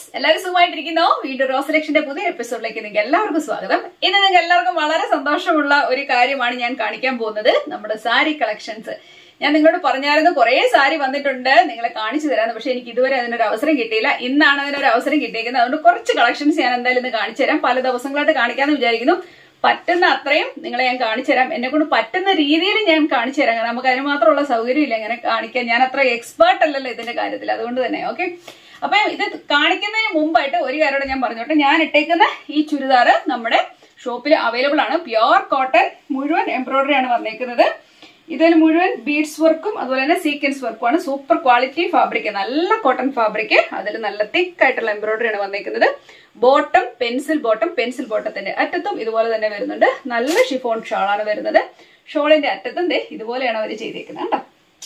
എല്ലാവരും സുഖമായിട്ടിരിക്കുന്നോ വീണ്ടും റോസ് സെലക്ഷന്റെ പുതിയ എപ്പിസോഡിലേക്ക് നിങ്ങൾക്ക് എല്ലാവർക്കും സ്വാഗതം ഇന്ന് നിങ്ങൾക്ക് എല്ലാവർക്കും വളരെ സന്തോഷമുള്ള ഒരു കാര്യമാണ് ഞാൻ കാണിക്കാൻ പോകുന്നത് നമ്മുടെ സാരി കളക്ഷൻസ് ഞാൻ നിങ്ങളോട് പറഞ്ഞായിരുന്നു കുറെ സാരി വന്നിട്ടുണ്ട് നിങ്ങളെ കാണിച്ചു തരാന്ന് പക്ഷെ എനിക്ക് ഇതുവരെ അതിനൊരു അവസരം കിട്ടിയില്ല ഇന്നാണ് അതിനൊരു അവസരം കിട്ടിയിരിക്കുന്നത് അതുകൊണ്ട് കുറച്ച് കളക്ഷൻസ് ഞാൻ എന്തായാലും ഇന്ന് കാണിച്ചു തരാം പല ദിവസങ്ങളായിട്ട് കാണിക്കാന്ന് വിചാരിക്കുന്നു പറ്റുന്ന അത്രയും നിങ്ങളെ ഞാൻ കാണിച്ചു തരാം എന്നെ കൊണ്ട് പറ്റുന്ന രീതിയിൽ ഞാൻ കാണിച്ചു തരാം കാരണം നമുക്ക് അതിന് മാത്രമുള്ള സൗകര്യം ഇല്ല ഇങ്ങനെ കാണിക്കാൻ ഞാൻ അത്ര എക്സ്പേർട്ട് അല്ലല്ലോ ഇതിന്റെ കാര്യത്തിൽ അതുകൊണ്ട് തന്നെ ഓക്കെ അപ്പൊ ഇത് കാണിക്കുന്നതിന് മുമ്പായിട്ട് ഒരു കാര്യം ഞാൻ പറഞ്ഞോട്ടെ ഞാൻ ഇട്ടേക്കുന്ന ഈ ചുരിദാർ നമ്മുടെ ഷോപ്പിൽ അവൈലബിൾ ആണ് പ്യുവർ കോട്ടൺ മുഴുവൻ എംബ്രോയിഡറി ആണ് വന്നേക്കുന്നത് ഇതിൽ മുഴുവൻ ബീഡ്സ് വർക്കും അതുപോലെ തന്നെ സീക്വൻസ് വർക്കും ആണ് സൂപ്പർ ക്വാളിറ്റി ഫാബ്രിക് നല്ല കോട്ടൺ ഫാബ്രിക് അതിൽ നല്ല തിക്ക് ആയിട്ടുള്ള എംബ്രോയിഡറി ആണ് വന്നേക്കുന്നത് ബോട്ടം പെൻസിൽ ബോട്ടം പെൻസിൽ ബോട്ടത്തിന്റെ അറ്റത്തും ഇതുപോലെ തന്നെ വരുന്നുണ്ട് നല്ല ഷിഫോൺ ഷാളാണ് വരുന്നത് ഷോളിന്റെ അറ്റത്തും ദേ ഇതുപോലെയാണ് അവർ ചെയ്തേക്കുന്നത് കേട്ടോ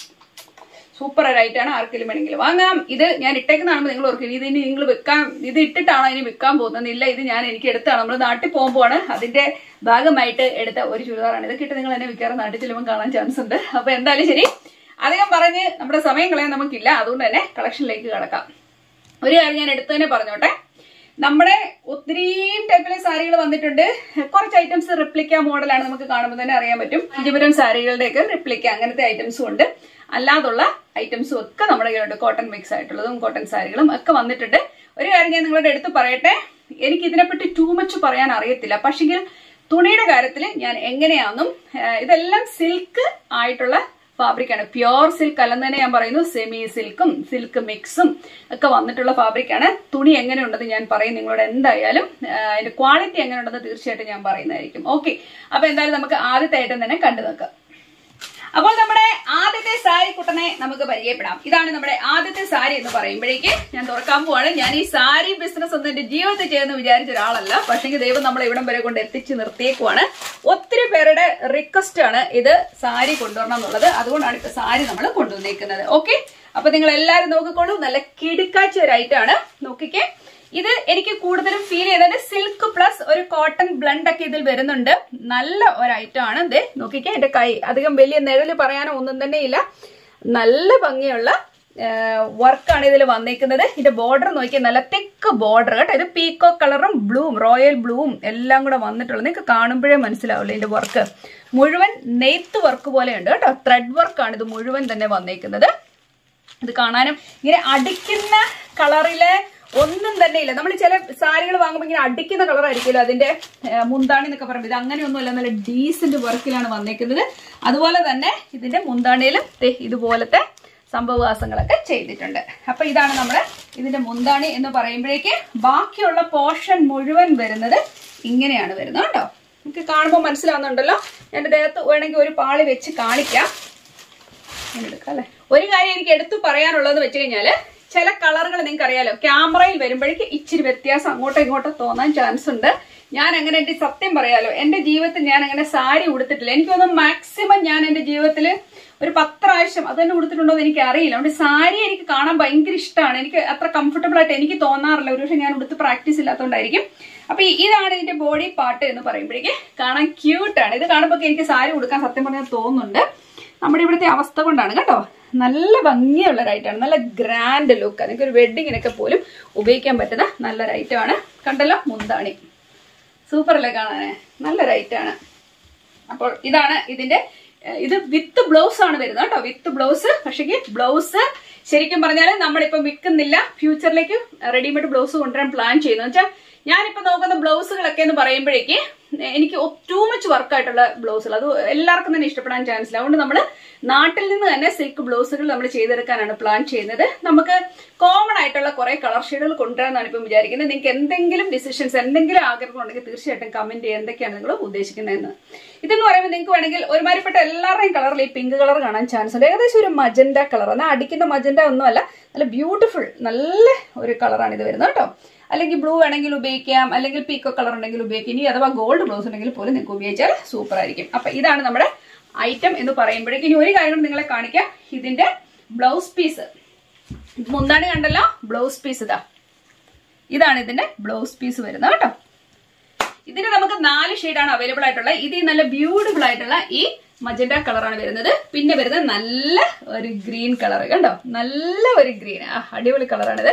സൂപ്പർ ആയിട്ടാണ് ആർക്കെങ്കിലും വേണമെങ്കിൽ വാങ്ങാം ഇത് ഞാൻ ഇട്ടേക്കുന്നതാണെന്ന് നിങ്ങൾ ഓർക്കും ഇത് ഇനി നിങ്ങൾ വെക്കാൻ ഇത് ഇട്ടിട്ടാണോ ഇനി വിൽക്കാൻ പോകുന്നത് ഇല്ല ഇത് ഞാൻ എനിക്ക് എടുത്താണ് നമ്മൾ നാട്ടിൽ പോകുമ്പോഴാണ് അതിന്റെ ഭാഗമായിട്ട് എടുത്ത ഒരു ചുരിദാറാണ് ഇതൊക്കെ ഇട്ട് നിങ്ങൾ എന്നെ വിൽക്കാറ് നാട്ടിൽ ചെല്ലുമ്പോൾ കാണാൻ ചാൻസ് ഉണ്ട് അപ്പൊ എന്തായാലും ശരി അധികം പറഞ്ഞ് നമ്മുടെ സമയം കളയാൻ നമുക്കില്ല അതുകൊണ്ട് തന്നെ കളക്ഷനിലേക്ക് കിടക്കാം ഒരു കാര്യം ഞാൻ എടുത്തു തന്നെ പറഞ്ഞോട്ടെ നമ്മുടെ ഒത്തിരിയും ടൈപ്പിലെ സാരികൾ വന്നിട്ടുണ്ട് കുറച്ച് ഐറ്റംസ് റിപ്ലിക്ക മോഡലാണ് നമുക്ക് കാണുമ്പോൾ തന്നെ അറിയാൻ പറ്റും കാഞ്ചീപുരം സാരികളുടെയൊക്കെ റിപ്ലിക്ക അങ്ങനത്തെ ഐറ്റംസും ഉണ്ട് അല്ലാതുള്ള ഐറ്റംസും ഒക്കെ നമ്മുടെ കയ്യിലുണ്ട് കോട്ടൺ മിക്സ് ആയിട്ടുള്ളതും കോട്ടൺ സാരികളും ഒക്കെ വന്നിട്ടുണ്ട് ഒരു കാര്യം ഞാൻ നിങ്ങളുടെ അടുത്ത് പറയട്ടെ എനിക്ക് ഇതിനെപ്പറ്റി ടൂ മച്ച് പറയാൻ അറിയത്തില്ല പക്ഷെങ്കിൽ തുണിയുടെ കാര്യത്തിൽ ഞാൻ എങ്ങനെയാണെന്നും ഇതെല്ലാം സിൽക്ക് ആയിട്ടുള്ള ഫാബ്രിക് ആണ് പ്യോർ സിൽക്ക് അല്ലെന്ന് തന്നെ ഞാൻ പറയുന്നു സെമി സിൽക്കും സിൽക്ക് മിക്സും ഒക്കെ വന്നിട്ടുള്ള ഫാബ്രിക് ആണ് തുണി എങ്ങനെയുണ്ടെന്ന് ഞാൻ പറയും നിങ്ങളോട് എന്തായാലും അതിന്റെ ക്വാളിറ്റി എങ്ങനെയുണ്ടെന്ന് തീർച്ചയായിട്ടും ഞാൻ പറയുന്നതായിരിക്കും ഓക്കെ അപ്പൊ എന്തായാലും നമുക്ക് ആദ്യത്തെ ഐറ്റം തന്നെ കണ്ടു നോക്കാം അപ്പോൾ നമ്മുടെ ആദ്യത്തെ സാരി കുട്ടനെ നമുക്ക് പരിചയപ്പെടാം ഇതാണ് നമ്മുടെ ആദ്യത്തെ സാരി എന്ന് പറയുമ്പോഴേക്ക് ഞാൻ തുറക്കാൻ പോവാണ് ഞാൻ ഈ സാരി ബിസിനസ് ഒന്നും എന്റെ ജീവിതത്തിൽ ചെയ്യുന്ന വിചാരിച്ച ഒരാളല്ല പക്ഷെങ്കിൽ ദൈവം നമ്മളെ ഇവിടം വരെ കൊണ്ട് എത്തിച്ച് നിർത്തിയേക്കുവാണ് ഒത്തിരി പേരുടെ റിക്വസ്റ്റ് ആണ് ഇത് സാരി കൊണ്ടുവരണം എന്നുള്ളത് അതുകൊണ്ടാണ് ഇപ്പൊ സാരി നമ്മൾ കൊണ്ടുവന്നേക്കുന്നത് ഓക്കെ അപ്പൊ നിങ്ങൾ എല്ലാവരും നോക്കിക്കോളൂ നല്ല കിടുക്കാച്ച ഒരു ഐറ്റാണ് നോക്കിക്കേ ഇത് എനിക്ക് കൂടുതലും ഫീൽ ചെയ്തത് സിൽക്ക് പ്ലസ് ഒരു കോട്ടൺ ബ്ലണ്ട് ഒക്കെ ഇതിൽ വരുന്നുണ്ട് നല്ല ഒരു ഐറ്റം ആണ് ഇത് നോക്കിക്കേ എന്റെ കൈ അധികം വലിയ നിഴല് പറയാനോ ഒന്നും തന്നെ ഇല്ല നല്ല ഭംഗിയുള്ള വർക്കാണ് ഇതിൽ വന്നേക്കുന്നത് ഇതിന്റെ ബോർഡർ നോക്കിയാൽ നല്ല തെക്ക് ബോർഡർ കേട്ടോ ഇത് പീക്കോ കളറും ബ്ലൂവും റോയൽ ബ്ലൂവും എല്ലാം കൂടെ വന്നിട്ടുള്ളത് നിങ്ങൾക്ക് കാണുമ്പോഴേ മനസ്സിലാവില്ല ഇതിന്റെ വർക്ക് മുഴുവൻ നെയ്ത്ത് വർക്ക് പോലെയുണ്ട് കേട്ടോ ത്രെഡ് വർക്കാണ് ഇത് മുഴുവൻ തന്നെ വന്നേക്കുന്നത് ഇത് കാണാനും ഇങ്ങനെ അടിക്കുന്ന കളറിലെ ഒന്നും തന്നെ ഇല്ല നമ്മൾ ചില സാരികൾ വാങ്ങുമ്പോൾ ഇങ്ങനെ അടിക്കുന്ന കളർ ആയിരിക്കുമല്ലോ അതിന്റെ മുന്താണി എന്നൊക്കെ പറയുമ്പോൾ ഇത് അങ്ങനെയൊന്നുമല്ല നല്ല ഡീസന്റ് വർക്കിലാണ് വന്നേക്കുന്നത് അതുപോലെ തന്നെ ഇതിന്റെ മുന്താണിയിലും ഇതുപോലത്തെ സംഭവവാസങ്ങളൊക്കെ ചെയ്തിട്ടുണ്ട് അപ്പൊ ഇതാണ് നമ്മുടെ ഇതിന്റെ മുന്താണി എന്ന് പറയുമ്പോഴേക്ക് ബാക്കിയുള്ള പോർഷൻ മുഴുവൻ വരുന്നത് ഇങ്ങനെയാണ് വരുന്നത് കേട്ടോ നമുക്ക് കാണുമ്പോൾ മനസ്സിലാവുന്നുണ്ടല്ലോ എന്റെ ദേഹത്ത് വേണമെങ്കിൽ ഒരു പാളി വെച്ച് കാണിക്കാം അല്ലേ ഒരു കാര്യം എനിക്ക് എടുത്തു പറയാനുള്ളത് വെച്ച് കഴിഞ്ഞാല് ചില കളറുകൾ നിങ്ങൾക്ക് അറിയാലോ ക്യാമറയിൽ വരുമ്പോഴേക്ക് ഇച്ചിരി വ്യത്യാസം അങ്ങോട്ടോ ഇങ്ങോട്ടോ തോന്നാൻ ചാൻസ് ഉണ്ട് ഞാൻ അങ്ങനെ എന്റെ സത്യം പറയാലോ എന്റെ ജീവിതത്തിൽ ഞാൻ അങ്ങനെ സാരി ഉടുത്തിട്ടില്ല എനിക്ക് തോന്നുന്നു മാക്സിമം ഞാൻ എന്റെ ജീവിതത്തിൽ ഒരു പത്ത് പ്രാവശ്യം അത് തന്നെ ഉടുത്തിട്ടുണ്ടോ എന്ന് എനിക്ക് അറിയില്ല അതുകൊണ്ട് സാരി എനിക്ക് കാണാൻ ഭയങ്കര ഇഷ്ടമാണ് എനിക്ക് അത്ര കംഫർട്ടബിൾ ആയിട്ട് എനിക്ക് തോന്നാറില്ല ഒരുപക്ഷെ ഞാൻ ഉടുത്ത് പ്രാക്ടീസ് ഇല്ലാത്തതുകൊണ്ടായിരിക്കും അപ്പൊ ഇതാണ് ഇതിന്റെ ബോഡി പാർട്ട് എന്ന് പറയുമ്പോഴേക്ക് കാണാൻ ക്യൂട്ടാണ് ഇത് കാണുമ്പോൾ എനിക്ക് സാരി ഉടുക്കാൻ സത്യം പറഞ്ഞാൽ തോന്നുന്നുണ്ട് നമ്മുടെ ഇവിടുത്തെ അവസ്ഥ കൊണ്ടാണ് കേട്ടോ നല്ല ഭംഗിയുള്ള റൈറ്റാണ് നല്ല ഗ്രാൻഡ് ലുക്ക് നിങ്ങൾക്ക് ഒരു വെഡിങ്ങിനൊക്കെ പോലും ഉപയോഗിക്കാൻ പറ്റുന്ന നല്ല റൈറ്റാണ് കണ്ടല്ലോ മുന്താണി സൂപ്പർ അല്ലേ കാണാന് നല്ല റൈറ്റാണ് അപ്പോൾ ഇതാണ് ഇതിന്റെ ഇത് വിത്ത് ബ്ലൗസ് ആണ് വരുന്നത് കേട്ടോ വിത്ത് ബ്ലൗസ് പക്ഷേ ബ്ലൗസ് ശരിക്കും പറഞ്ഞാൽ നമ്മളിപ്പോ വിൽക്കുന്നില്ല ഫ്യൂച്ചറിലേക്ക് റെഡിമെയ്ഡ് ബ്ലൗസ് കൊണ്ടുവരാൻ പ്ലാൻ ചെയ്യുന്നു വെച്ചാൽ ഞാനിപ്പോ നോക്കുന്ന ബ്ലൗസുകളൊക്കെ എന്ന് പറയുമ്പോഴേക്ക് എനിക്ക് ടൂ മച്ച് വർക്കായിട്ടുള്ള ബ്ലൗസുകൾ അത് എല്ലാവർക്കും തന്നെ ഇഷ്ടപ്പെടാൻ ചാൻസ് ഇല്ല അതുകൊണ്ട് നമ്മൾ നാട്ടിൽ നിന്ന് തന്നെ സിൽക്ക് ബ്ലൗസുകൾ നമ്മൾ ചെയ്തെടുക്കാനാണ് പ്ലാൻ ചെയ്യുന്നത് നമുക്ക് കോമൺ ആയിട്ടുള്ള കുറെ കളർ ഷെയ്ഡുകൾ കൊണ്ടുവരാനാണ് ഇപ്പം വിചാരിക്കുന്നത് നിങ്ങൾക്ക് എന്തെങ്കിലും ഡിസിഷൻസ് എന്തെങ്കിലും ആഗ്രഹം ഉണ്ടെങ്കിൽ തീർച്ചയായിട്ടും കമന്റ് ചെയ്യുക എന്തൊക്കെയാണ് നിങ്ങൾ ഉദ്ദേശിക്കുന്നതെന്ന് ഇതെന്ന് പറയുമ്പോൾ നിങ്ങൾക്ക് വേണമെങ്കിൽ ഒരുമാതിരിപ്പെട്ട എല്ലാവരുടെയും കളറിൽ ഈ പിങ്ക് കളർ കാണാൻ ചാൻസ് ഉണ്ട് ഏകദേശം ഒരു മജന്റ കളർ എന്നാൽ അടിക്കുന്ന മജന്റ ഒന്നുമല്ല നല്ല ബ്യൂട്ടിഫുൾ നല്ല ഒരു കളറാണ് ഇത് വരുന്നത് കേട്ടോ അല്ലെങ്കിൽ ബ്ലൂ വേണമെങ്കിൽ ഉപയോഗിക്കാം അല്ലെങ്കിൽ പീക്കോ കളർ ഉണ്ടെങ്കിൽ ഉപയോഗിക്കാം ഇനി അഥവാ ഗോൾഡ് ബ്ലൗസ് ഉണ്ടെങ്കിൽ പോലും നിങ്ങൾക്ക് ഉപയോഗിച്ചാൽ സൂപ്പർ ആയിരിക്കും അപ്പൊ ഇതാണ് നമ്മുടെ ഐറ്റം എന്ന് പറയുമ്പോഴേക്കും ഇനി ഒരു കാര്യം നിങ്ങളെ കാണിക്കാം ഇതിന്റെ ബ്ലൗസ് പീസ് മുന്താണി കണ്ടല്ലോ ബ്ലൗസ് പീസ് ഇതാ ഇതാണ് ഇതിന്റെ ബ്ലൗസ് പീസ് വരുന്നത് കേട്ടോ ഇതിന് നമുക്ക് നാല് ഷെയ്ഡാണ് അവൈലബിൾ ആയിട്ടുള്ളത് ഇത് നല്ല ബ്യൂട്ടിഫുൾ ആയിട്ടുള്ള ഈ മജന്റ കളറാണ് വരുന്നത് പിന്നെ വരുന്നത് നല്ല ഒരു ഗ്രീൻ കളർ കണ്ടോ നല്ല ഒരു ഗ്രീൻ അടിപൊളി കളറാണിത്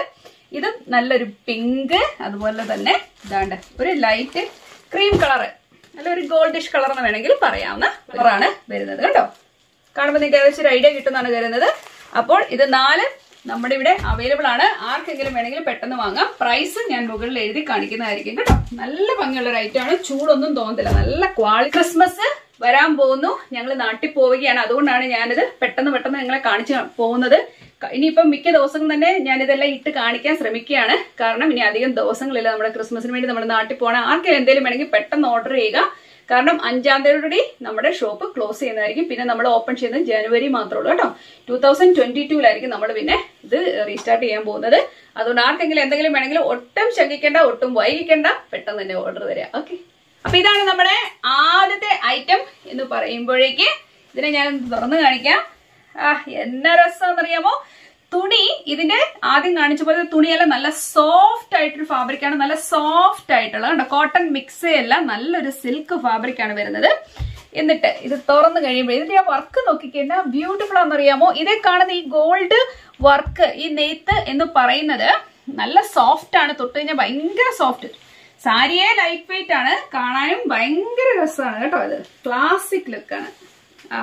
ഇതും നല്ലൊരു പിങ്ക് അതുപോലെ തന്നെ ഇതാണ്ട് ഒരു ലൈറ്റ് ക്രീം കളറ് അല്ല ഒരു ഗോൾഡിഷ് കളർ എന്ന് വേണമെങ്കിൽ പറയാവുന്ന കളറാണ് വരുന്നത് കേട്ടോ കാണുമ്പോൾ നിങ്ങൾക്ക് ഏകദേശം ഒരു ഐഡിയ കിട്ടുന്നതാണ് കരുതുന്നത് അപ്പോൾ ഇത് നാല് നമ്മുടെ ഇവിടെ അവൈലബിൾ ആണ് ആർക്കെങ്കിലും വേണമെങ്കിൽ പെട്ടെന്ന് വാങ്ങാം പ്രൈസ് ഞാൻ മുകളിൽ എഴുതി കാണിക്കുന്നതായിരിക്കും കേട്ടോ നല്ല ഭംഗിയുള്ള ഒരു ഐറ്റം ആണ് ചൂടൊന്നും തോന്നത്തില്ല നല്ല ക്വാളിറ്റി ക്രിസ്മസ് വരാൻ പോകുന്നു ഞങ്ങൾ നാട്ടിൽ പോവുകയാണ് അതുകൊണ്ടാണ് ഞാനിത് പെട്ടെന്ന് പെട്ടെന്ന് നിങ്ങളെ കാണിച്ചു പോകുന്നത് ക- ഇനിയിപ്പം മിക്ക ദിവസവും തന്നെ ഞാനിതെല്ലാം ഇട്ട് കാണിക്കാൻ ശ്രമിക്കുകയാണ് കാരണം ഇനി അധികം ദിവസങ്ങളില്ല നമ്മുടെ ക്രിസ്മസിന് വേണ്ടി നമ്മുടെ നാട്ടിൽ പോകണം ആർക്കെങ്കിലും എന്തെങ്കിലും വേണമെങ്കിൽ പെട്ടെന്ന് ഓർഡർ ചെയ്യുക കാരണം അഞ്ചാം തീയതി നമ്മുടെ ഷോപ്പ് ക്ലോസ് ചെയ്യുന്നതായിരിക്കും പിന്നെ നമ്മൾ ഓപ്പൺ ചെയ്യുന്നത് ജനുവരി മാത്രമേ ഉള്ളൂ കേട്ടോ ടൂ തൗസൻഡ് ട്വന്റി ടൂലായിരിക്കും നമ്മൾ പിന്നെ ഇത് റീസ്റ്റാർട്ട് ചെയ്യാൻ പോകുന്നത് അതുകൊണ്ട് ആർക്കെങ്കിലും എന്തെങ്കിലും വേണമെങ്കിൽ ഒട്ടും ശങ്കിക്കേണ്ട ഒട്ടും വൈകിക്കേണ്ട പെട്ടെന്ന് തന്നെ ഓർഡർ തരിക ഓക്കെ അപ്പൊ ഇതാണ് നമ്മുടെ ആദ്യത്തെ ഐറ്റം എന്ന് പറയുമ്പോഴേക്ക് ഇതിനെ ഞാൻ തുറന്നു കാണിക്കാം ആ എന്നാ രസമെന്നറിയാമോ തുണി ഇതിന്റെ ആദ്യം കാണിച്ച പോലെ തുണിയല്ല നല്ല സോഫ്റ്റ് ആയിട്ടൊരു ഫാബ്രിക് ആണ് നല്ല സോഫ്റ്റ് ആയിട്ടുള്ള കണ്ടോ കോട്ടൺ മിക്സ് അല്ല നല്ലൊരു സിൽക്ക് ഫാബ്രിക് ആണ് വരുന്നത് എന്നിട്ട് ഇത് തുറന്നു കഴിയുമ്പോൾ ഇതിന്റെ ആ വർക്ക് നോക്കിക്കേണ്ട ബ്യൂട്ടിഫുൾ ആണെന്നറിയാമോ ഇതേ കാണുന്ന ഈ ഗോൾഡ് വർക്ക് ഈ നെയ്ത്ത് എന്ന് പറയുന്നത് നല്ല സോഫ്റ്റ് ആണ് തൊട്ട് കഴിഞ്ഞാൽ ഭയങ്കര സോഫ്റ്റ് സാരിയെ ലൈറ്റ് വെയിറ്റ് ആണ് കാണാനും ഭയങ്കര രസമാണ് കേട്ടോ ഇത് ക്ലാസിക് ലുക്കാണ് ആ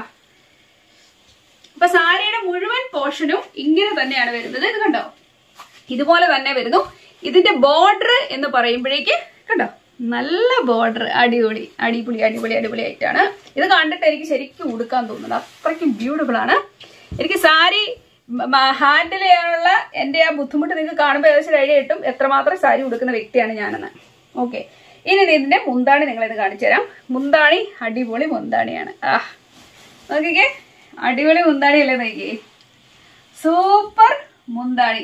അപ്പൊ സാരിയുടെ മുഴുവൻ പോർഷനും ഇങ്ങനെ തന്നെയാണ് വരുന്നത് ഇത് കണ്ടോ ഇതുപോലെ തന്നെ വരുന്നു ഇതിന്റെ ബോർഡർ എന്ന് പറയുമ്പോഴേക്ക് കണ്ടോ നല്ല ബോർഡർ അടിപൊളി അടിപൊളി അടിപൊളി അടിപൊളി ആയിട്ടാണ് ഇത് കണ്ടിട്ട് എനിക്ക് ശരിക്കും ഉടുക്കാൻ തോന്നുന്നത് അത്രയ്ക്കും ബ്യൂട്ടിഫുൾ ആണ് എനിക്ക് സാരി ഹാൻഡിൽ ചെയ്യാനുള്ള എന്റെ ആ ബുദ്ധിമുട്ട് നിങ്ങൾക്ക് കാണുമ്പോൾ ഏകദേശം ഒരു ഐഡിയ കിട്ടും എത്രമാത്രം സാരി ഉടുക്കുന്ന വ്യക്തിയാണ് ഞാനെന്ന് ഓക്കെ ഇനി ഇതിന്റെ മുന്താണി നിങ്ങളിത് കാണിച്ചു തരാം മുന്താണി അടിപൊളി മുന്താണിയാണ് ആ നോക്കിക്കേ അടിപൊളി മുന്താണി അല്ലേ നോക്കിയേ സൂപ്പർ മുന്താണി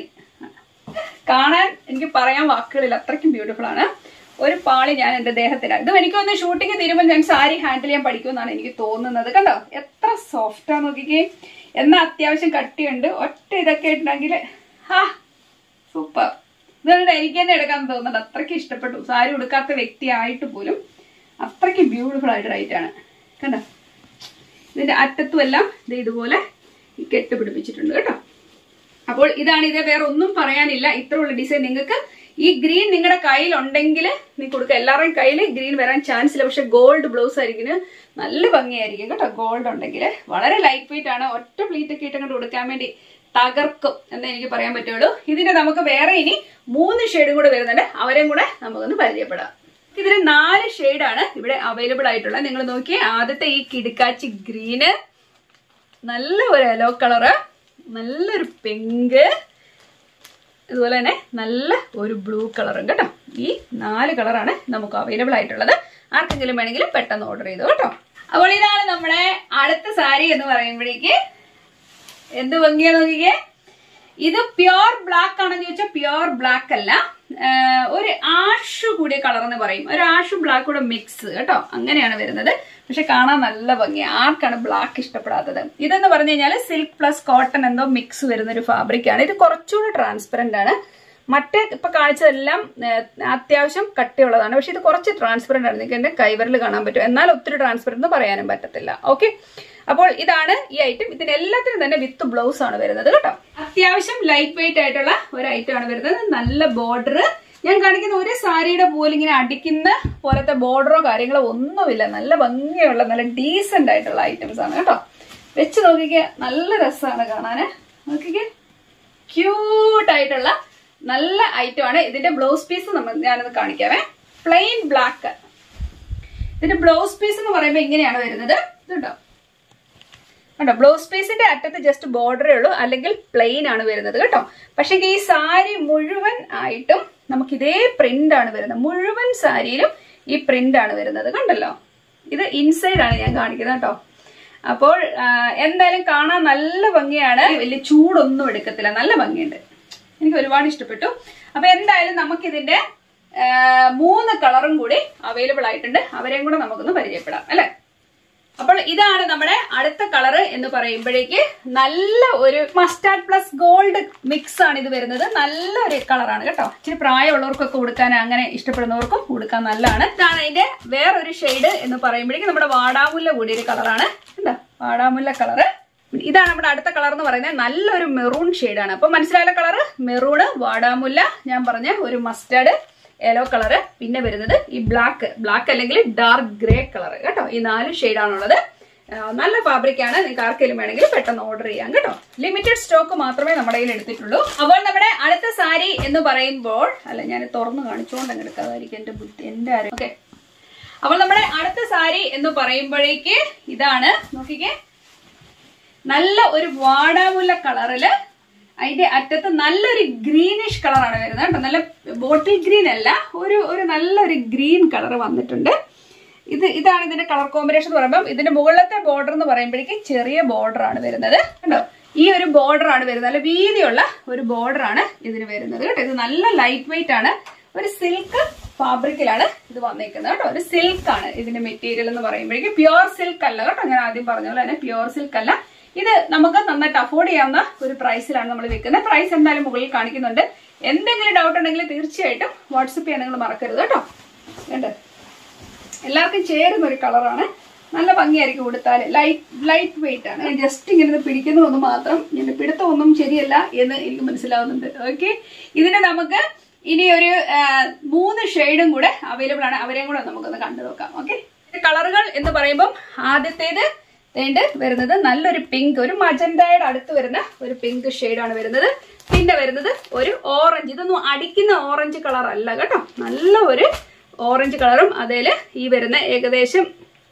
കാണാൻ എനിക്ക് പറയാൻ വാക്കുകളില്ല അത്രയ്ക്കും ബ്യൂട്ടിഫുൾ ആണ് ഒരു പാളി ഞാൻ എന്റെ ദേഹത്തിലാണ് ഇതും എനിക്ക് ഒന്ന് ഷൂട്ടിങ് തീരുമ്പോൾ ഞാൻ സാരി ഹാൻഡിൽ ചെയ്യാൻ പഠിക്കുമെന്നാണ് എനിക്ക് തോന്നുന്നത് കണ്ടോ എത്ര സോഫ്റ്റാ നോക്കിക്കേ എന്നാ അത്യാവശ്യം കട്ടിയുണ്ട് ഒറ്റ ഇതൊക്കെ ഉണ്ടെങ്കിൽ ഹാ സൂപ്പർ ഇതുകൊണ്ട് എനിക്ക് തന്നെ എടുക്കാൻ തോന്നുന്നുണ്ട് അത്രയ്ക്ക് ഇഷ്ടപ്പെട്ടു സാരി ഉടുക്കാത്ത വ്യക്തിയായിട്ട് പോലും അത്രയ്ക്ക് ബ്യൂട്ടിഫുൾ ആയിട്ട് ആണ് കണ്ടോ ഇതിന്റെ അറ്റത്തും എല്ലാം ഇത് ഇതുപോലെ ഈ കെട്ട് പിടിപ്പിച്ചിട്ടുണ്ട് കേട്ടോ അപ്പോൾ ഇതാണ് ഇത് വേറെ ഒന്നും പറയാനില്ല ഇത്രയുള്ള ഡിസൈൻ നിങ്ങൾക്ക് ഈ ഗ്രീൻ നിങ്ങളുടെ കയ്യിൽ ഉണ്ടെങ്കിൽ നീ കൊടുക്കുക എല്ലാവരുടെയും കയ്യിൽ ഗ്രീൻ വരാൻ ചാൻസ് ഇല്ല പക്ഷെ ഗോൾഡ് ബ്ലൗസ് ആയിരിക്കും നല്ല ഭംഗിയായിരിക്കും കേട്ടോ ഗോൾഡ് ഉണ്ടെങ്കിൽ വളരെ ലൈറ്റ് വെയിറ്റ് ആണ് ഒറ്റ പ്ലീറ്റ് ഒക്കെ ഇട്ടങ്ങോട്ട് കൊടുക്കാൻ വേണ്ടി തകർക്കും എന്ന് എനിക്ക് പറയാൻ പറ്റുള്ളൂ ഇതിന്റെ നമുക്ക് വേറെ ഇനി മൂന്ന് ഷെയ്ഡും കൂടെ വരുന്നുണ്ട് അവരെയും കൂടെ നമുക്കൊന്ന് പരിചയപ്പെടാം ഇതിന് നാല് ഷെയ്ഡാണ് ഇവിടെ അവൈലബിൾ ആയിട്ടുള്ളത് നിങ്ങൾ നോക്കിയേ ആദ്യത്തെ ഈ കിടുക്കാച്ചി ഗ്രീന് നല്ല ഒരു യെല്ലോ കളറ് നല്ലൊരു പിങ്ക് ഇതുപോലെ തന്നെ നല്ല ഒരു ബ്ലൂ കളറും കേട്ടോ ഈ നാല് കളറാണ് നമുക്ക് അവൈലബിൾ ആയിട്ടുള്ളത് ആർക്കെങ്കിലും വേണമെങ്കിൽ പെട്ടെന്ന് ഓർഡർ ചെയ്തു കേട്ടോ അപ്പോൾ ഇതാണ് നമ്മുടെ അടുത്ത സാരി എന്ന് പറയുമ്പോഴേക്ക് എന്ത് ഭംഗിയാ നോക്കിക്കേ ഇത് പ്യോർ ബ്ലാക്ക് ആണെന്ന് ചോദിച്ചാൽ പ്യോർ ബ്ലാക്ക് അല്ല ആഹ് ഒരു ആഷു കൂടിയ കളർ എന്ന് പറയും ഒരു ആഷു ബ്ലാക്ക് കൂടെ മിക്സ് കേട്ടോ അങ്ങനെയാണ് വരുന്നത് പക്ഷെ കാണാൻ നല്ല ഭംഗിയാ ആർക്കാണ് ബ്ലാക്ക് ഇഷ്ടപ്പെടാത്തത് ഇതെന്ന് പറഞ്ഞു കഴിഞ്ഞാൽ സിൽക്ക് പ്ലസ് കോട്ടൺ എന്തോ മിക്സ് വരുന്ന ഒരു ഫാബ്രിക് ആണ് ഇത് കുറച്ചുകൂടി ട്രാൻസ്പെറന്റ് ആണ് മറ്റേ ഇപ്പൊ കാണിച്ചതെല്ലാം ഏഹ്, അത്യാവശ്യം കട്ടിയുള്ളതാണ് പക്ഷെ ഇത് കുറച്ച് ട്രാൻസ്പെറന്റ് ആണ് നിങ്ങൾക്ക് എന്റെ കൈവരൽ കാണാൻ പറ്റും എന്നാൽ ഒത്തിരി ട്രാൻസ്പെറന്റ് എന്ന് പറയാനും പറ്റത്തില്ല ഓക്കെ അപ്പോൾ ഇതാണ് ഈ ഐറ്റം ഇതിന് എല്ലാത്തിനും തന്നെ വിത്ത് ബ്ലൗസ് ആണ് വരുന്നത് കേട്ടോ അത്യാവശ്യം ലൈറ്റ് വെയിറ്റ് ആയിട്ടുള്ള ഒരു ഐറ്റം ആണ് വരുന്നത് നല്ല ബോർഡർ ഞാൻ കാണിക്കുന്ന ഒരു സാരിയുടെ പോലെ ഇങ്ങനെ അടിക്കുന്ന പോലത്തെ ബോർഡറോ കാര്യങ്ങളോ ഒന്നുമില്ല നല്ല ഭംഗിയുള്ള നല്ല ഡീസെന്റ് ആയിട്ടുള്ള ഐറ്റംസ് ആണ് കേട്ടോ വെച്ച് നോക്കിക്കേ നല്ല രസമാണ് കാണാന് നോക്കിക്കേ ക്യൂട്ട് ആയിട്ടുള്ള നല്ല ഐറ്റം ആണ് ഇതിന്റെ ബ്ലൗസ് പീസ് നമ്മൾ ഞാനത് കാണിക്കാവേ പ്ലെയിൻ ബ്ലാക്ക് ഇതിന്റെ ബ്ലൗസ് പീസ് എന്ന് പറയുമ്പോൾ ഇങ്ങനെയാണ് വരുന്നത് ഇതുണ്ടോ കണ്ടോ ബ്ലൗസ് പീസിന്റെ അറ്റത്ത് ജസ്റ്റ് ബോർഡറേ ഉള്ളൂ അല്ലെങ്കിൽ പ്ലെയിൻ ആണ് വരുന്നത് കേട്ടോ പക്ഷേ ഈ സാരി മുഴുവൻ ആയിട്ടും നമുക്ക് ഇതേ പ്രിന്റ് ആണ് വരുന്നത് മുഴുവൻ സാരിയിലും ഈ പ്രിന്റ് ആണ് വരുന്നത് കണ്ടല്ലോ ഇത് ഇൻസൈഡ് ആണ് ഞാൻ കാണിക്കുന്നത് കേട്ടോ അപ്പോൾ ആ, എന്തായാലും കാണാൻ നല്ല ഭംഗിയാണ് വലിയ ചൂടൊന്നും എടുക്കത്തില്ല നല്ല ഭംഗിയുണ്ട് എനിക്ക് ഒരുപാട് ഇഷ്ടപ്പെട്ടു അപ്പൊ എന്തായാലും നമുക്കിതിന്റെ ആ, മൂന്ന് കളറും കൂടി അവൈലബിൾ ആയിട്ടുണ്ട് അവരെയും കൂടെ നമുക്കൊന്ന് പരിചയപ്പെടാം അല്ലെ അപ്പോൾ ഇതാണ് നമ്മുടെ അടുത്ത കളർ എന്ന് പറയുമ്പോഴേക്ക് നല്ല ഒരു മസ്റ്റാർഡ് പ്ലസ് ഗോൾഡ് മിക്സ് ആണ് ഇത് വരുന്നത് നല്ല ഒരു കളറാണ് കേട്ടോ ഇച്ചിരി പ്രായമുള്ളവർക്കൊക്കെ ഉടുക്കാൻ അങ്ങനെ ഇഷ്ടപ്പെടുന്നവർക്കും ഉടുക്കാൻ നല്ലതാണ് ഇതാണ് അതിന്റെ വേറൊരു ഷെയ്ഡ് എന്ന് പറയുമ്പോഴേക്ക് നമ്മുടെ വാടാമുല്ല കൂടിയ ഒരു കളറാണ് എന്താ വാടാമുല്ല കളറ് ഇതാണ് നമ്മുടെ അടുത്ത കളർ എന്ന് പറയുന്നത് നല്ലൊരു മെറൂൺ ഷെയ്ഡാണ് അപ്പൊ മനസ്സിലായ കളർ മെറൂണ് വാടാമുല്ല ഞാൻ പറഞ്ഞ ഒരു മസ്റ്റേർഡ് യെല്ലോ കളറ് പിന്നെ വരുന്നത് ഈ ബ്ലാക്ക് ബ്ലാക്ക് അല്ലെങ്കിൽ ഡാർക്ക് ഗ്രേ കളർ കേട്ടോ ഈ നാല് ഷെയ്ഡാണുള്ളത് നല്ല ഫാബ്രിക് ആണ് നിങ്ങൾക്ക് ആർക്കെങ്കിലും വേണമെങ്കിൽ പെട്ടെന്ന് ഓർഡർ ചെയ്യാം കേട്ടോ ലിമിറ്റഡ് സ്റ്റോക്ക് മാത്രമേ നമ്മുടെ കയ്യിൽ എടുത്തിട്ടുള്ളൂ അപ്പോൾ നമ്മുടെ അടുത്ത സാരി എന്ന് പറയുമ്പോൾ അല്ല ഞാൻ തുറന്ന് കാണിച്ചുകൊണ്ട് അങ്ങ് എടുക്കാതായിരിക്കും എന്റെ ബുദ്ധി എന്റെ ആരും ഓക്കെ അപ്പോൾ നമ്മുടെ അടുത്ത സാരി എന്ന് പറയുമ്പോഴേക്ക് ഇതാണ് നോക്കിക്കേ നല്ല ഒരു വാടാമുല്ല കളറില് അതിന്റെ അറ്റത്ത് നല്ലൊരു ഗ്രീനിഷ് കളറാണ് വരുന്നത് കേട്ടോ നല്ല ബോട്ടിൽ ഗ്രീൻ അല്ല ഒരു ഒരു നല്ലൊരു ഗ്രീൻ കളർ വന്നിട്ടുണ്ട് ഇത് ഇതാണ് ഇതിന്റെ കളർ കോമ്പിനേഷൻ എന്ന് പറയുമ്പോൾ ഇതിന്റെ മുകളിലത്തെ ബോർഡർ എന്ന് പറയുമ്പോഴേക്കും ചെറിയ ബോർഡർ ആണ് വരുന്നത് കണ്ടോ ഈ ഒരു ബോർഡർ ആണ് വരുന്നത് നല്ല വീതിയുള്ള ഒരു ബോർഡർ ആണ് ഇതിന് വരുന്നത് കേട്ടോ ഇത് നല്ല ലൈറ്റ് വെയിറ്റ് ആണ് ഒരു സിൽക്ക് ഫാബ്രിക്കിലാണ് ഇത് വന്നേക്കുന്നത് കേട്ടോ ഒരു സിൽക്ക് ആണ് ഇതിന്റെ മെറ്റീരിയൽ എന്ന് പറയുമ്പോഴേക്കും പ്യുവർ സിൽക്ക് അല്ല കേട്ടോ ഞാൻ ആദ്യം പറഞ്ഞ പോലെ തന്നെ പ്യുവർ സിൽക്ക് അല്ല ഇത് നമുക്ക് നന്നായിട്ട് അഫോർഡ് ചെയ്യാവുന്ന ഒരു പ്രൈസിലാണ് നമ്മൾ വിൽക്കുന്നത് പ്രൈസ് എന്തായാലും മുകളിൽ കാണിക്കുന്നുണ്ട് എന്തെങ്കിലും ഡൗട്ട് ഉണ്ടെങ്കിൽ തീർച്ചയായിട്ടും വാട്സപ്പ് ചെയ്യാൻ നിങ്ങൾ മറക്കരുത് കേട്ടോ വേണ്ട എല്ലാവർക്കും ചേരുന്ന ഒരു കളറാണ് നല്ല ഭംഗിയായിരിക്കും കൊടുത്താൽ ലൈറ്റ് ലൈറ്റ് വെയിറ്റ് ആണ് ജസ്റ്റ് ഇങ്ങനെ പിടിക്കുന്ന ഒന്ന് മാത്രം ഇങ്ങനെ പിടുത്തം ഒന്നും ശരിയല്ല എന്ന് എനിക്ക് മനസ്സിലാവുന്നുണ്ട് ഓക്കെ ഇതിന് നമുക്ക് ഇനി ഒരു ആ, മൂന്ന് ഷെയ്ഡും കൂടെ അവൈലബിൾ ആണ് അവരെയും കൂടെ നമുക്കൊന്ന് കണ്ടു നോക്കാം ഓക്കെ കളറുകൾ എന്ന് പറയുമ്പോൾ ആദ്യത്തേത് വേണ്ട വരുന്നത് നല്ലൊരു പിങ്ക് ഒരു മജന്തയുടെ അടുത്ത് വരുന്ന ഒരു പിങ്ക് ആണ് വരുന്നത് പിന്നെ വരുന്നത് ഒരു ഓറഞ്ച് ഇതൊന്നും അടിക്കുന്ന ഓറഞ്ച് കളർ അല്ല കേട്ടോ നല്ല ഒരു ഓറഞ്ച് കളറും അതിൽ ഈ വരുന്ന ഏകദേശം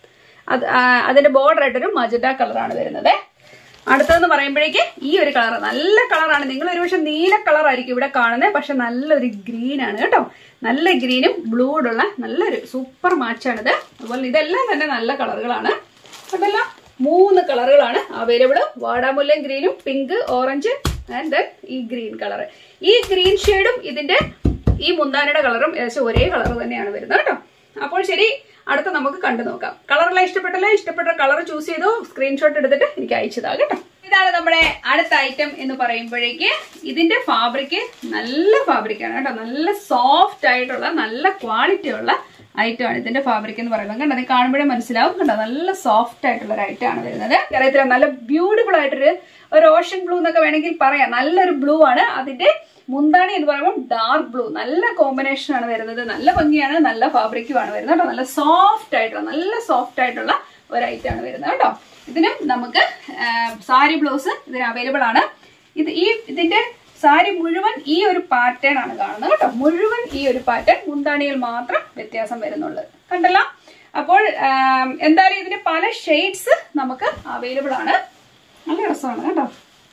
അത് ആ, അതിന്റെ ബോർഡർ ആയിട്ടൊരു മജന്ത കളറാണ് വരുന്നത് അടുത്തതെന്ന് പറയുമ്പോഴേക്ക് ഈ ഒരു കളർ നല്ല കളറാണ് നിങ്ങൾ ഒരുപക്ഷെ നീല കളർ ആയിരിക്കും ഇവിടെ കാണുന്നത് പക്ഷെ നല്ലൊരു ഗ്രീൻ ആണ് കേട്ടോ നല്ല ഗ്രീനും ബ്ലൂടുള്ള നല്ലൊരു സൂപ്പർ മാച്ചാണിത് അതുപോലെ ഇതെല്ലാം തന്നെ നല്ല കളറുകളാണ് കണ്ടല്ലോ മൂന്ന് കളറുകളാണ് അവൈലബിൾ വാടാമുല്ലയും ഗ്രീനും പിങ്ക് ഓറഞ്ച് ആൻഡ് ദെൻ ഈ ഗ്രീൻ കളർ ഈ ഗ്രീൻ ഷെയ്ഡും ഇതിന്റെ ഈ മുന്താനയുടെ കളറും ഏകദേശം ഒരേ കളർ തന്നെയാണ് വരുന്നത് കേട്ടോ അപ്പോൾ ശരി അടുത്ത നമുക്ക് കണ്ടു നോക്കാം കളറെല്ലാം ഇഷ്ടപ്പെട്ടല്ലോ ഇഷ്ടപ്പെട്ട കളർ ചൂസ് ചെയ്തു സ്ക്രീൻഷോട്ട് എടുത്തിട്ട് എനിക്ക് അയച്ചതാ കേട്ടോ ഇതാണ് നമ്മുടെ അടുത്ത ഐറ്റം എന്ന് പറയുമ്പോഴേക്ക് ഇതിന്റെ ഫാബ്രിക് നല്ല ഫാബ്രിക് ആണ് കേട്ടോ നല്ല സോഫ്റ്റ് ആയിട്ടുള്ള നല്ല ക്വാളിറ്റി ഉള്ള ഐറ്റം ആണ് ഇതിന്റെ ഫാബ്രിക് എന്ന് പറയുന്നത് കണ്ടോ അത് കാണുമ്പോഴേ മനസ്സിലാവും കണ്ടോ നല്ല സോഫ്റ്റ് ആയിട്ടുള്ള ഒരു ഐറ്റം ആണ് വരുന്നത് അറിയത്തില്ല നല്ല ബ്യൂട്ടിഫുൾ ആയിട്ടൊരു ഒരു ഓഷൻ ബ്ലൂ എന്നൊക്കെ വേണമെങ്കിൽ പറയാം നല്ലൊരു ബ്ലൂ ആണ് അതിന്റെ മുന്താണി എന്ന് പറയുമ്പോൾ ഡാർക്ക് ബ്ലൂ നല്ല കോമ്പിനേഷൻ ആണ് വരുന്നത് നല്ല ഭംഗിയാണ് നല്ല ഫാബ്രിക്കും ആണ് വരുന്നത് കേട്ടോ നല്ല സോഫ്റ്റ് ആയിട്ടുള്ള നല്ല സോഫ്റ്റ് ആയിട്ടുള്ള ഒരു ഐറ്റം ആണ് വരുന്നത് കേട്ടോ ഇതിനും നമുക്ക് സാരി ബ്ലൗസ് ഇതിന് അവൈലബിൾ ആണ് ഇത് ഈ ഇതിന്റെ സാരി മുഴുവൻ ഈ ഒരു പാറ്റേൺ ആണ് കാണുന്നത് കേട്ടോ മുഴുവൻ ഈ ഒരു പാറ്റേൺ മുന്താണിയിൽ മാത്രം വ്യത്യാസം വരുന്നുള്ളൂ കണ്ടല്ലോ അപ്പോൾ ആം, എന്തായാലും ഇതിന്റെ പല ഷെയ്ഡ്സ് നമുക്ക് അവൈലബിൾ ആണ് നല്ല രസമാണ് കേട്ടോ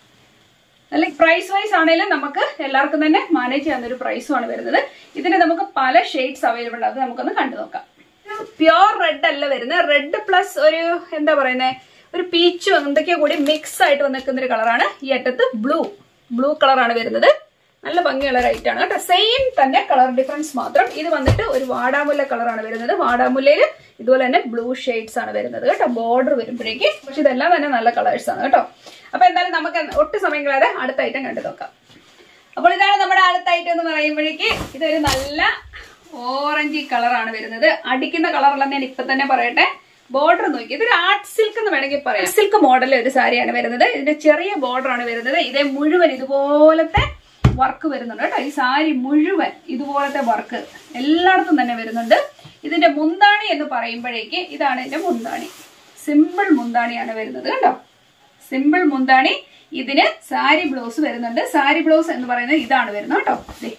നല്ല പ്രൈസ് വൈസ് ആണെങ്കിലും നമുക്ക് എല്ലാവർക്കും തന്നെ മാനേജ് ചെയ്യാവുന്ന ഒരു പ്രൈസുമാണ് വരുന്നത് ഇതിന് നമുക്ക് പല ഷെയ്ഡ്സ് അവൈലബിൾ ആണ് അത് നമുക്കൊന്ന് കണ്ടു നോക്കാം പ്യോർ റെഡ് അല്ല വരുന്നത് റെഡ് പ്ലസ് ഒരു എന്താ പറയുന്നത് ഒരു പീച്ചും എന്തൊക്കെയോ കൂടി മിക്സ് ആയിട്ട് വന്നിരിക്കുന്ന ഒരു കളറാണ് ഈ അറ്റത്ത് ബ്ലൂ ബ്ലൂ കളറാണ് വരുന്നത് നല്ല ഭംഗിയുള്ള റൈറ്റ് ആണ് കേട്ടോ സെയിം തന്നെ കളർ ഡിഫറൻസ് മാത്രം ഇത് വന്നിട്ട് ഒരു വാടാമുല്ല കളറാണ് വരുന്നത് വാടാമുല്ലയിൽ ഇതുപോലെ തന്നെ ബ്ലൂ ഷെയ്ഡ്സ് ആണ് വരുന്നത് കേട്ടോ ബോർഡർ വരുമ്പോഴേക്ക് പക്ഷെ ഇതെല്ലാം തന്നെ നല്ല കളേഴ്സ് ആണ് കേട്ടോ അപ്പൊ എന്തായാലും നമുക്ക് ഒട്ടും സമയം കളയാതെ അടുത്ത ഐറ്റം കണ്ടു നോക്കാം അപ്പോൾ ഇതാണ് നമ്മുടെ അടുത്ത ഐറ്റം എന്ന് പറയുമ്പോഴേക്ക് ഇതൊരു നല്ല ഓറഞ്ച് കളറാണ് വരുന്നത് അടിക്കുന്ന കളറല്ലെന്ന് ഞാൻ ഇപ്പൊ തന്നെ പറയട്ടെ ബോർഡർ നോക്കി ഇതൊരു ആർട്ട് സിൽക്ക് എന്ന് വേണമെങ്കിൽ പറയാം സിൽക്ക് മോഡലിലെ ഒരു സാരിയാണ് വരുന്നത് ഇതിന്റെ ചെറിയ ബോർഡർ ആണ് വരുന്നത് ഇതേ മുഴുവൻ ഇതുപോലത്തെ വർക്ക് വരുന്നുണ്ട് കേട്ടോ ഈ സാരി മുഴുവൻ ഇതുപോലത്തെ വർക്ക് എല്ലായിടത്തും തന്നെ വരുന്നുണ്ട് ഇതിന്റെ മുന്താണി എന്ന് പറയുമ്പോഴേക്ക് ഇതാണ് ഇതിന്റെ മുന്താണി സിമ്പിൾ മുന്താണിയാണ് വരുന്നത് കണ്ടോ സിമ്പിൾ മുന്താണി ഇതിന് സാരി ബ്ലൗസ് വരുന്നുണ്ട് സാരി ബ്ലൗസ് എന്ന് പറയുന്നത് ഇതാണ് വരുന്നത് കേട്ടോ ദേ.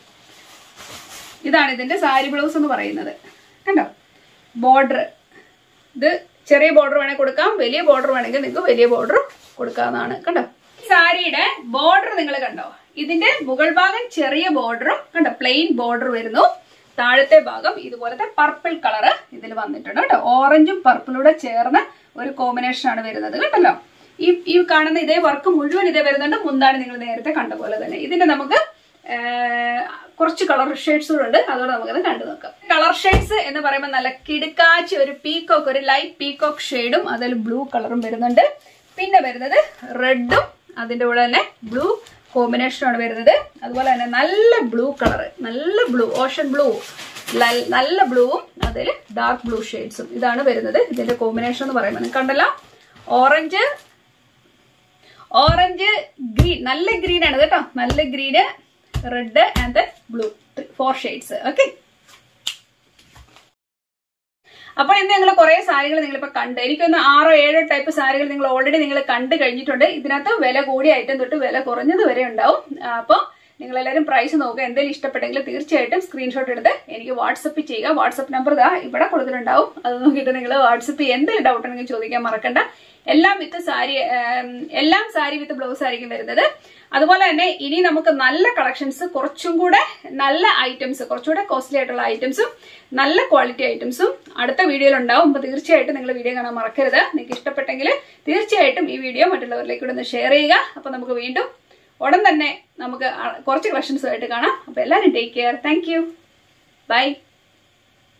ഇതാണ് ഇതിന്റെ സാരി ബ്ലൗസ് എന്ന് പറയുന്നത് കണ്ടോ ബോർഡർ ഇത് ചെറിയ ബോർഡർ വേണമെങ്കിൽ കൊടുക്കാം വലിയ ബോർഡർ വേണമെങ്കിൽ നിങ്ങൾക്ക് വലിയ ബോർഡർ കൊടുക്കാവുന്നതാണ് കണ്ടോ ഈ സാരിയുടെ ബോർഡർ നിങ്ങൾ കണ്ടോ ഇതിന്റെ മുകൾ ഭാഗം ചെറിയ ബോർഡറും കണ്ടോ പ്ലെയിൻ ബോർഡർ വരുന്നു താഴത്തെ ഭാഗം ഇതുപോലത്തെ പർപ്പിൾ കളറ് ഇതിൽ വന്നിട്ടുണ്ട് കേട്ടോ ഓറഞ്ചും പർപ്പിളൂടെ ചേർന്ന ഒരു കോമ്പിനേഷൻ ആണ് വരുന്നത് കേട്ടല്ലോ ഈ ഈ കാണുന്ന ഇതേ വർക്ക് മുഴുവൻ ഇതേ വരുന്നുണ്ട് മുന്താണ് നിങ്ങൾ നേരത്തെ കണ്ട പോലെ തന്നെ ഇതിന്റെ നമുക്ക് ആഹ്, കുറച്ച് കളർ ഷെയ്ഡ്സ് കൂടെ ഉണ്ട് അതുകൊണ്ട് നമുക്കത് കണ്ടു നോക്കാം കളർ ഷെയ്ഡ്സ് എന്ന് പറയുമ്പോൾ നല്ല കിടുക്കാച്ചി ഒരു പീക്കോക്ക് ഒരു ലൈറ്റ് പീക്കോക്ക് ഷെയ്ഡും അതിൽ ബ്ലൂ കളറും വരുന്നുണ്ട് പിന്നെ വരുന്നത് റെഡും അതിന്റെ കൂടെ തന്നെ ബ്ലൂ കോമ്പിനേഷൻ ആണ് വരുന്നത് അതുപോലെ തന്നെ നല്ല ബ്ലൂ കളർ നല്ല ബ്ലൂ ഓഷൻ ബ്ലൂ നല്ല ബ്ലൂവും അതിൽ ഡാർക്ക് ബ്ലൂ ഷെയ്ഡ്സും ഇതാണ് വരുന്നത് ഇതിന്റെ കോമ്പിനേഷൻ എന്ന് പറയുമ്പോൾ നിങ്ങൾക്ക് കണ്ടല്ലോ ഓറഞ്ച് ഓറഞ്ച് ഗ്രീൻ നല്ല ഗ്രീൻ ആണ് കേട്ടോ നല്ല green red and blue four shades okay അപ്പോൾ ഇന്ന് നിങ്ങൾ കുറെ സാരികൾ നിങ്ങളിപ്പോ കണ്ട് എനിക്കൊന്ന് ആറോ ഏഴോ ടൈപ്പ് സാരികൾ നിങ്ങൾ ഓൾറെഡി നിങ്ങൾ കണ്ടു കഴിഞ്ഞിട്ടുണ്ട് ഇതിനകത്ത് വില കൂടിയ ഐറ്റം തൊട്ട് വില കുറഞ്ഞത് വരെ ഉണ്ടാവും അപ്പോൾ നിങ്ങൾ എല്ലാവരും പ്രൈസ് നോക്കുക എന്തെങ്കിലും ഇഷ്ടപ്പെട്ടെങ്കിൽ തീർച്ചയായിട്ടും സ്ക്രീൻഷോട്ട് എടുത്ത് എനിക്ക് വാട്സപ്പ് ചെയ്യുക വാട്സപ്പ് നമ്പർ ഇതാ ഇവിടെ കൊടുത്തിട്ടുണ്ടാവും അത് നോക്കിയിട്ട് നിങ്ങൾ വാട്സപ്പ് എന്തെങ്കിലും ഡൗട്ട് ഉണ്ടെങ്കിൽ ചോദിക്കാൻ മറക്കണ്ട എല്ലാം വിത്ത് സാരി എല്ലാം സാരി വിത്ത് ബ്ലൗസ് ആയിരിക്കും വരുന്നത് അതുപോലെ തന്നെ ഇനി നമുക്ക് നല്ല കളക്ഷൻസ് കുറച്ചും കൂടെ നല്ല ഐറ്റംസ് കുറച്ചുകൂടെ കോസ്റ്റ്ലി ആയിട്ടുള്ള ഐറ്റംസും നല്ല ക്വാളിറ്റി ഐറ്റംസും അടുത്ത വീഡിയോയിൽ ഉണ്ടാവും അപ്പൊ തീർച്ചയായിട്ടും നിങ്ങൾ വീഡിയോ കാണാൻ മറക്കരുത് നിങ്ങൾക്ക് ഇഷ്ടപ്പെട്ടെങ്കിൽ തീർച്ചയായിട്ടും ഈ വീഡിയോ മറ്റുള്ളവരിലേക്ക് കൂടെ ഒന്ന് ഷെയർ ചെയ്യുക അപ്പൊ നമുക്ക് വീണ്ടും ഉടൻ തന്നെ നമുക്ക് കുറച്ച് കളക്ഷൻസുമായിട്ട് കാണാം അപ്പൊ എല്ലാവരും take care thank you by